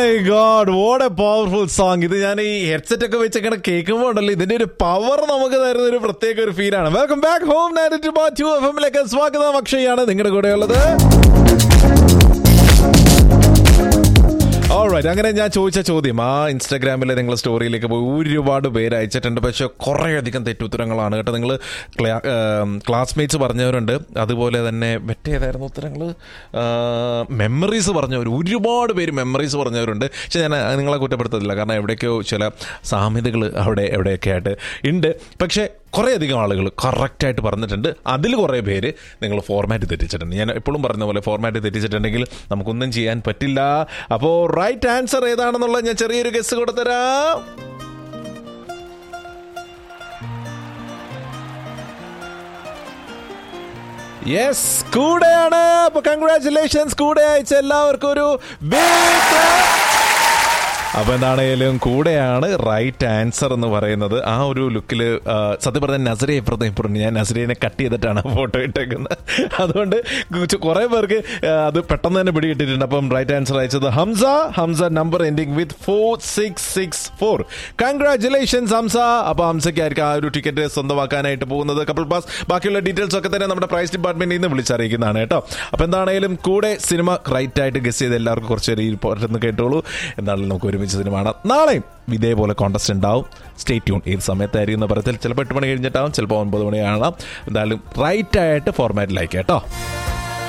God what a powerful song ഇത് ഞാൻ ഈ ഹെഡ്സെറ്റ് ഒക്കെ വെച്ചൊക്കെ കേൾക്കുമ്പോൾ ഉണ്ടല്ലോ ഇതിന്റെ ഒരു പവർ നമുക്ക് തരുന്ന ഒരു പ്രത്യേക ഒരു ഫീലാണ് welcome back home ninety two F എമ്മിലേക്ക് സ്വാഗതം അക്ഷയാണ് നിങ്ങളുടെ കൂടെ ഉള്ളത് ഓൾറൈറ്റ് അങ്ങനെ ഞാൻ ചോദിച്ച ചോദ്യം ആ ഇൻസ്റ്റാഗ്രാമിലെ നിങ്ങൾ സ്റ്റോറിയിലേക്ക് പോയി ഒരുപാട് പേര് അയച്ചിട്ടുണ്ട് പക്ഷെ കുറേയധികം തെറ്റുത്തരങ്ങളാണ് കേട്ടോ നിങ്ങൾ ക്ലാസ്മേറ്റ്സ് പറഞ്ഞവരുണ്ട് അതുപോലെ തന്നെ മറ്റേതായിരുന്നു ഉത്തരങ്ങൾ മെമ്മറീസ് പറഞ്ഞവർ ഒരുപാട് പേര് മെമ്മറീസ് പറഞ്ഞവരുണ്ട് പക്ഷെ ഞാൻ നിങ്ങളെ കുറ്റപ്പെടുത്തത്തില്ല കാരണം എവിടേക്കോ ചില സാമ്യതകൾ അവിടെ എവിടെയൊക്കെ ആയിട്ട് ഉണ്ട് പക്ഷേ കുറേയധികം ആളുകൾ കറക്റ്റായിട്ട് പറഞ്ഞിട്ടുണ്ട് അതിൽ കുറേ പേര് നിങ്ങൾ ഫോർമാറ്റ് തെറ്റിച്ചിട്ടുണ്ട് ഞാൻ എപ്പോഴും പറഞ്ഞ പോലെ ഫോർമാറ്റ് തെറ്റിച്ചിട്ടുണ്ടെങ്കിൽ നമുക്കൊന്നും ചെയ്യാൻ പറ്റില്ല അപ്പോൾ റൈറ്റ് ആൻസർ ഏതാണെന്നുള്ളത് ഞാൻ ചെറിയൊരു ഗസ് കൊടുത്തരാം യെസ് കൂടെയാണ് അപ്പൊ കൺഗ്രാറ്റുലേഷൻസ് കൂടെ അയച്ച എല്ലാവർക്കും ഒരു ബിഗ് അപ്പൊ എന്താണേലും കൂടെയാണ് റൈറ്റ് ആൻസർ എന്ന് പറയുന്നത് ആ ഒരു ലുക്കിൽ സത്യം പറഞ്ഞാൽ നസരെ ഇപ്പുറത്തെ ഇപ്പുറം ഞാൻ നസരീനെ കട്ട് ചെയ്തിട്ടാണ് ഫോട്ടോ ഇട്ടേക്കുന്നത് അതുകൊണ്ട് കുറെ പേർക്ക് ആ, അത് പെട്ടെന്ന് തന്നെ പിടികിട്ടിട്ടുണ്ട് അപ്പം റൈറ്റ് ആൻസർ അയച്ചത് Hamsa Hamsa number ending with four six six four congratulations Hamsa അപ്പൊ ഹംസയ്ക്കായിരിക്കും ആ ഒരു ടിക്കറ്റ് സ്വന്തമാക്കാനായിട്ട് പോകുന്നത് കപ്പിൾ പാസ് ബാക്കിയുള്ള ഡീറ്റെയിൽസ് ഒക്കെ തന്നെ നമ്മുടെ പ്രൈസ് ഡിപ്പാർട്ട്മെന്റിൽ നിന്ന് വിളിച്ചറിയിക്കുന്നതാണ് കേട്ടോ അപ്പൊ എന്താണേലും കൂടെ സിനിമ റൈറ്റ് ആയിട്ട് ഗസ് ചെയ്ത് എല്ലാവർക്കും കുറച്ച് നേരം ഇരിപ്പോട്ടെന്ന് കേട്ടോളൂ എന്താണെങ്കിലും നമുക്ക് ഒരുമിച്ച് സിനിമ കാണാം നാളെയും ഇതേപോലെ കോൺടസ്റ്റ് ഉണ്ടാവും സ്റ്റേ ട്യൂൺ ഏത് സമയത്തായിരിക്കും എന്ന് പറയത്തിൽ ചിലപ്പോൾ എട്ട് മണി കഴിഞ്ഞിട്ടാവും ചിലപ്പോൾ ഒൻപത് മണി കാണാം എന്തായാലും റൈറ്റ് ആയിട്ട് ഫോർമാറ്റിലായിരിക്കും കേട്ടോ